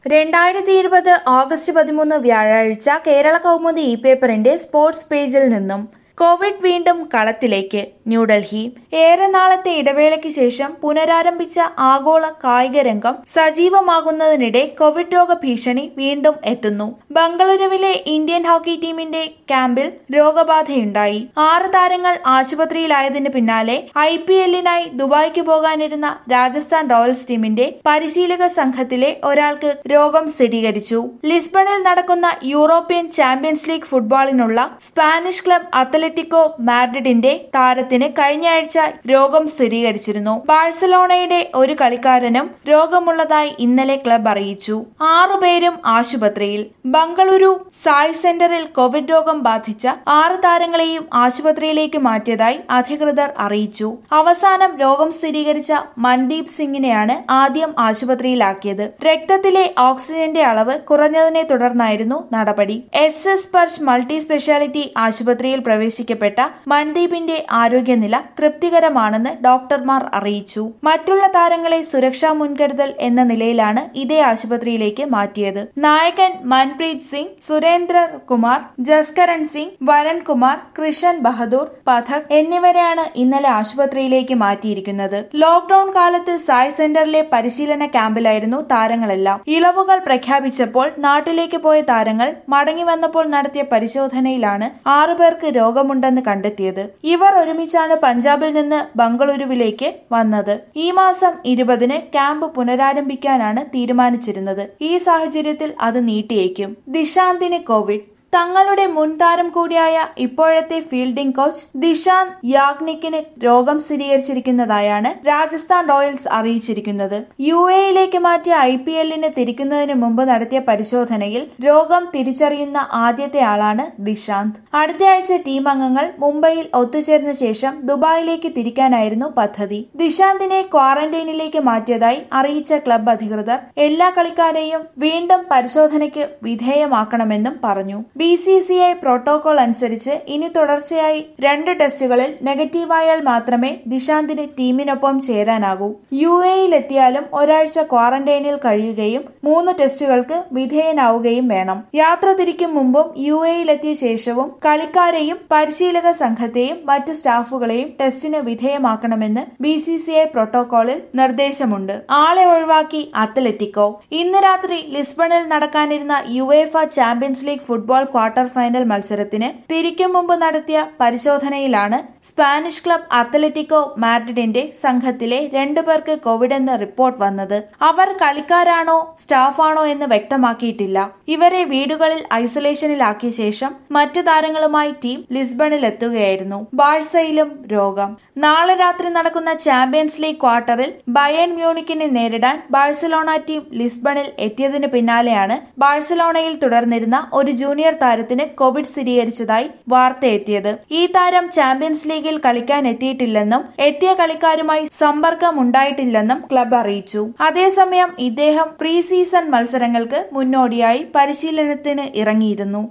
രണ്ടായിരത്തി ഇരുപത് ഓഗസ്റ്റ് പതിമൂന്ന് വ്യാഴാഴ്ച കേരള കൗമുദി ഇ പേപ്പറിന്റെ സ്പോർട്സ് പേജിൽ നിന്നും കോവിഡ് വീണ്ടും കളത്തിലേക്ക് ന്യൂഡൽഹി ഏറെ നാളത്തെ ഇടവേളയ്ക്ക് ശേഷം പുനരാരംഭിച്ച ആഗോള കായിക രംഗം സജീവമാകുന്നതിനിടെ കോവിഡ് രോഗ ഭീഷണി വീണ്ടും എത്തുന്നു ബംഗളൂരുവിലെ ഇന്ത്യൻ ഹോക്കി ടീമിന്റെ ക്യാമ്പിൽ രോഗബാധയുണ്ടായി ആറ് താരങ്ങൾ ആശുപത്രിയിലായതിന് പിന്നാലെ ഐ പി എല്ലിനായി ദുബായിക്ക് പോകാനിരുന്ന രാജസ്ഥാൻ റോയൽസ് ടീമിന്റെ പരിശീലക സംഘത്തിലെ ഒരാൾക്ക് രോഗം സ്ഥിരീകരിച്ചു ലിസ്ബണിൽ നടക്കുന്ന യൂറോപ്യൻ ചാമ്പ്യൻസ് ലീഗ് ഫുട്ബോളിനുള്ള സ്പാനിഷ് ക്ലബ് അത്ലറ്റിക്കോ മാഡ്രിഡിന്റെ താരത്തിന് കഴിഞ്ഞയാഴ്ച രോഗം സ്ഥിരീകരിച്ചിരുന്നു ബാഴ്സലോണയുടെ ഒരു കളിക്കാരനും രോഗമുള്ളതായി ഇന്നലെ ക്ലബ് അറിയിച്ചു ആറുപേരും ആശുപത്രിയിൽ ബംഗളൂരു സായ് സെന്ററിൽ കോവിഡ് രോഗം ബാധിച്ച ആറ് താരങ്ങളെയും ആശുപത്രിയിലേക്ക് മാറ്റിയതായി അധികൃതർ അറിയിച്ചു അവസാനം രോഗം സ്ഥിരീകരിച്ച മൻദീപ് സിംഗിനെയാണ് ആദ്യം ആശുപത്രിയിലാക്കിയത് രക്തത്തിലെ ഓക്സിജന്റെ അളവ് കുറഞ്ഞതിനെ തുടർന്നായിരുന്നു നടപടി എസ് എസ് പർച്ച് മൾട്ടി സ്പെഷ്യാലിറ്റി ആശുപത്രിയിൽ പ്രവേശിക്കപ്പെട്ട മൻദീപിന്റെ ആരോഗ്യനില തൃപ്തികരമാണെന്ന് ഡോക്ടർമാർ അറിയിച്ചു മറ്റുള്ള താരങ്ങളെ സുരക്ഷാ മുൻകരുതൽ എന്ന നിലയിലാണ് ഇതേ ആശുപത്രിയിലേക്ക് മാറ്റിയത് നായകൻ മൻപ്രീത് സിംഗ് സുരേന്ദ്ര കുമാർ ജസ്കരൺ സിംഗ് വരൺ കുമാർ കൃഷൻ ബഹദൂർ പഥക് എന്നിവരെയാണ് ഇന്നലെ ആശുപത്രിയിലേക്ക് മാറ്റിയിരിക്കുന്നത് ലോക്ഡൌൺ കാലത്ത് സായ് സെന്ററിലെ പരിശീലന ക്യാമ്പിലായിരുന്നു താരങ്ങളെല്ലാം ഇളവുകൾ പ്രഖ്യാപിച്ചപ്പോൾ നാട്ടിലേക്ക് പോയ താരങ്ങൾ മടങ്ങി വന്നപ്പോൾ നടത്തിയ പരിശോധനയിലാണ് ആറുപേർക്ക് രോഗമുണ്ടെന്ന് കണ്ടെത്തിയത് ഇവർ ഒരുമിച്ചാണ് പഞ്ചാബിൽ നിന്ന് ബംഗളൂരുവിലേക്ക് വന്നത് ഈ മാസം ഇരുപതിന് ക്യാമ്പ് പുനരാരംഭിക്കാനാണ് തീരുമാനിച്ചിരുന്നത് ഈ സാഹചര്യത്തിൽ അത് നീട്ടിയേക്കും ദിശാന്തിന് കോവിഡ് തങ്ങളുടെ മുൻ താരം കൂടിയായ ഇപ്പോഴത്തെ ഫീൽഡിംഗ് കോച്ച് ദിശാന്ത് യാഗ്നിക്കിന് രോഗം സ്ഥിരീകരിച്ചിരിക്കുന്നതായാണ് രാജസ്ഥാൻ റോയൽസ് അറിയിച്ചിരിക്കുന്നത് യു എയിലേക്ക് മാറ്റിയ ഐ പി എല്ലിന് തിരിക്കുന്നതിന് മുമ്പ് നടത്തിയ പരിശോധനയിൽ രോഗം തിരിച്ചറിയുന്ന ആദ്യത്തെ ആളാണ് ദിശാന്ത് അടുത്തയാഴ്ച ടീം അംഗങ്ങൾ മുംബൈയിൽ ഒത്തുചേർന്ന ശേഷം ദുബായിലേക്ക് തിരിക്കാനായിരുന്നു പദ്ധതി ദിശാന്തിനെ ക്വാറന്റൈനിലേക്ക് മാറ്റിയതായി അറിയിച്ച ക്ലബ് അധികൃതർ എല്ലാ കളിക്കാരെയും വീണ്ടും പരിശോധനയ്ക്ക് വിധേയമാക്കണമെന്നും പറഞ്ഞു B C C I protocol അനുസരിച്ച് ഇനി തുടർച്ചയായി രണ്ട് ടെസ്റ്റുകളിൽ നെഗറ്റീവായാൽ മാത്രമേ ദിശാന്തിന് ടീമിനൊപ്പം ചേരാനാകൂ യു എയിലെത്തിയാലും ഒരാഴ്ച ക്വാറന്റൈനിൽ കഴിയുകയും മൂന്ന് ടെസ്റ്റുകൾക്ക് വിധേയനാവുകയും വേണം യാത്ര തിരിക്കും മുമ്പും യു എയിലെത്തിയ ശേഷവും കളിക്കാരെയും പരിശീലക സംഘത്തെയും മറ്റ് സ്റ്റാഫുകളെയും ടെസ്റ്റിന് വിധേയമാക്കണമെന്ന് ബി സി സി ഐ പ്രോട്ടോകോളിൽ നിർദ്ദേശമുണ്ട് ആളെ ഒഴിവാക്കി അത്ലറ്റിക്കോ ഇന്ന് രാത്രി ലിസ്ബണിൽ നടക്കാനിരുന്ന UEFA Champions League football quarter final മത്സരത്തിന് തിരിക്കും മുമ്പ് നടത്തിയ പരിശോധനയിലാണ് സ്പാനിഷ് ക്ലബ് അത്ലറ്റിക്കോ മാഡ്രിഡിന്റെ സംഘത്തിലെ രണ്ടു പേർക്ക് കോവിഡ് എന്ന് റിപ്പോർട്ട് വന്നത് അവർ കളിക്കാരാണോ സ്റ്റാഫാണോ എന്ന് വ്യക്തമാക്കിയിട്ടില്ല ഇവരെ വീടുകളിൽ ഐസൊലേഷനിലാക്കിയ ശേഷം മറ്റു താരങ്ങളുമായി ടീം ലിസ്ബണിൽ എത്തുകയായിരുന്നു ബാഴ്സയിലും രോഗം നാളെ രാത്രി നടക്കുന്ന ചാമ്പ്യൻസ് ലീഗ് ക്വാർട്ടറിൽ ബയൺ മ്യൂണിക്കിനെ നേരിടാൻ ബാഴ്സലോണ ടീം ലിസ്ബണിൽ എത്തിയതിനു പിന്നാലെയാണ് ബാഴ്സലോണയിൽ തുടർന്നിരുന്ന ഒരു ജൂനിയർ താരത്തിന് കോവിഡ് സ്ഥിരീകരിച്ചതായി വാർത്തയെത്തിയത് ഈ താരം ചാമ്പ്യൻസ് ലീഗിൽ കളിക്കാൻ എത്തിയിട്ടില്ലെന്നും എത്തിയ കളിക്കാരുമായി സമ്പർക്കം ഉണ്ടായിട്ടില്ലെന്നും ക്ലബ് അറിയിച്ചു അതേസമയം ഇദ്ദേഹം പ്രീ സീസൺ മത്സരങ്ങൾക്ക് മുന്നോടിയായി പരിശീലനത്തിന് ഇറങ്ങിയിരുന്നു